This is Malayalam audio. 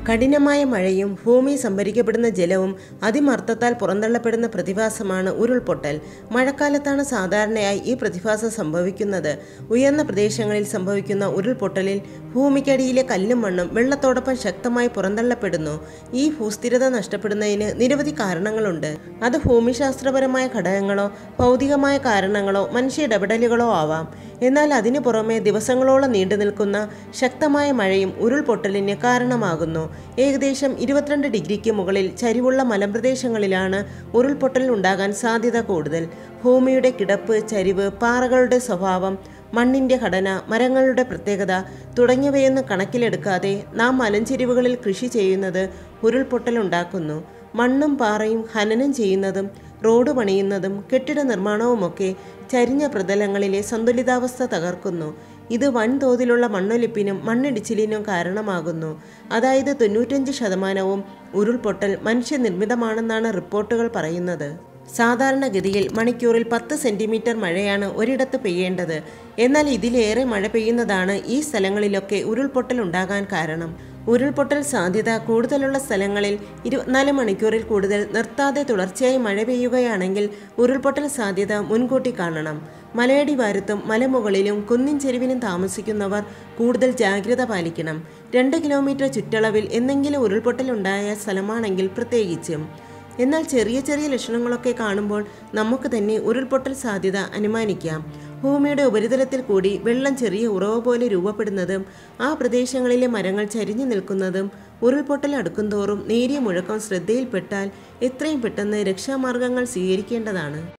കഠിനമായ മഴയും ഭൂമി സംഭരിക്കപ്പെടുന്ന ജലവും അതിമർദ്ദത്താൽ പുറന്തള്ളപ്പെടുന്ന പ്രതിഭാസമാണ് ഉരുൾപൊട്ടൽ മഴക്കാലത്താണ് സാധാരണയായി ഈ പ്രതിഭാസം സംഭവിക്കുന്നത് ഉയർന്ന പ്രദേശങ്ങളിൽ സംഭവിക്കുന്ന ഉരുൾപൊട്ടലിൽ ഭൂമിക്കടിയിലെ കല്ലും മണ്ണും വെള്ളത്തോടൊപ്പം ശക്തമായി പുറന്തള്ളപ്പെടുന്നു ഈ ഭൂസ്ഥിരത നഷ്ടപ്പെടുന്നതിന് നിരവധി കാരണങ്ങളുണ്ട് അത് ഭൂമിശാസ്ത്രപരമായ ഘടകങ്ങളോ ഭൗതികമായ കാരണങ്ങളോ മനുഷ്യ ഇടപെടലുകളോ ആവാം എന്നാൽ അതിനു പുറമെ ദിവസങ്ങളോളം നീണ്ടു നിൽക്കുന്ന ശക്തമായ മഴയും ഉരുൾപൊട്ടലിന് കാരണമാകുന്നു ഏകദേശം ഇരുപത്തിരണ്ട് ഡിഗ്രിക്ക് മുകളിൽ ചരിവുള്ള മലമ്പ്രദേശങ്ങളിലാണ് ഉരുൾപൊട്ടൽ ഉണ്ടാകാൻ സാധ്യത കൂടുതൽ ഭൂമിയുടെ കിടപ്പ് ചരിവ് പാറകളുടെ സ്വഭാവം മണ്ണിന്റെ ഘടന മരങ്ങളുടെ പ്രത്യേകത തുടങ്ങിയവയൊന്നും കണക്കിലെടുക്കാതെ നാം മലഞ്ചെരിവുകളിൽ കൃഷി ചെയ്യുന്നത് ഉരുൾപൊട്ടലുണ്ടാക്കുന്നു മണ്ണും പാറയും ഖനനം ചെയ്യുന്നതും റോഡ് പണിയുന്നതും കെട്ടിട നിർമ്മാണവുമൊക്കെ ചരിഞ്ഞ പ്രതലങ്ങളിലെ സന്തുലിതാവസ്ഥ തകർക്കുന്നു ഇത് വൻതോതിലുള്ള മണ്ണൊലിപ്പിനും മണ്ണിടിച്ചിലിനും കാരണമാകുന്നു അതായത് തൊണ്ണൂറ്റഞ്ച് ശതമാനവും ഉരുൾപൊട്ടൽ മനുഷ്യനിർമ്മിതമാണെന്നാണ് റിപ്പോർട്ടുകൾ പറയുന്നത് സാധാരണഗതിയിൽ മണിക്കൂറിൽ പത്ത് സെന്റിമീറ്റർ മഴയാണ് ഒരിടത്ത് പെയ്യേണ്ടത് എന്നാൽ ഇതിലേറെ മഴ പെയ്യുന്നതാണ് ഈ സ്ഥലങ്ങളിലൊക്കെ ഉരുൾപൊട്ടൽ ഉണ്ടാകാൻ കാരണം ഉരുൾപൊട്ടൽ സാധ്യത കൂടുതലുള്ള സ്ഥലങ്ങളിൽ ഇരുപത്തിനാല് മണിക്കൂറിൽ കൂടുതൽ നിർത്താതെ തുടർച്ചയായി മഴ പെയ്യുകയാണെങ്കിൽ ഉരുൾപൊട്ടൽ സാധ്യത മുൻകൂട്ടി കാണണം മലയടിവാരത്തും മലമുകളിലും കുന്നിൻ ചെരുവിനും താമസിക്കുന്നവർ കൂടുതൽ ജാഗ്രത പാലിക്കണം രണ്ട് കിലോമീറ്റർ ചുറ്റളവിൽ എന്തെങ്കിലും ഉരുൾപൊട്ടൽ ഉണ്ടായ സ്ഥലമാണെങ്കിൽ പ്രത്യേകിച്ചും എന്നാൽ ചെറിയ ചെറിയ ലക്ഷണങ്ങളൊക്കെ കാണുമ്പോൾ നമുക്ക് തന്നെ ഉരുൾപൊട്ടൽ സാധ്യത അനുമാനിക്കാം ഭൂമിയുടെ ഉപരിതലത്തിൽ കൂടി വെള്ളം ചെറിയ ഉറവ പോലെ രൂപപ്പെടുന്നതും ആ പ്രദേശങ്ങളിലെ മരങ്ങൾ ചരിഞ്ഞു നിൽക്കുന്നതും ഉരുൾപൊട്ടൽ അടുക്കുംതോറും നേരിയ മുഴക്കം ശ്രദ്ധയിൽപ്പെട്ടാൽ എത്രയും പെട്ടെന്ന് രക്ഷാമാർഗങ്ങൾ സ്വീകരിക്കേണ്ടതാണ്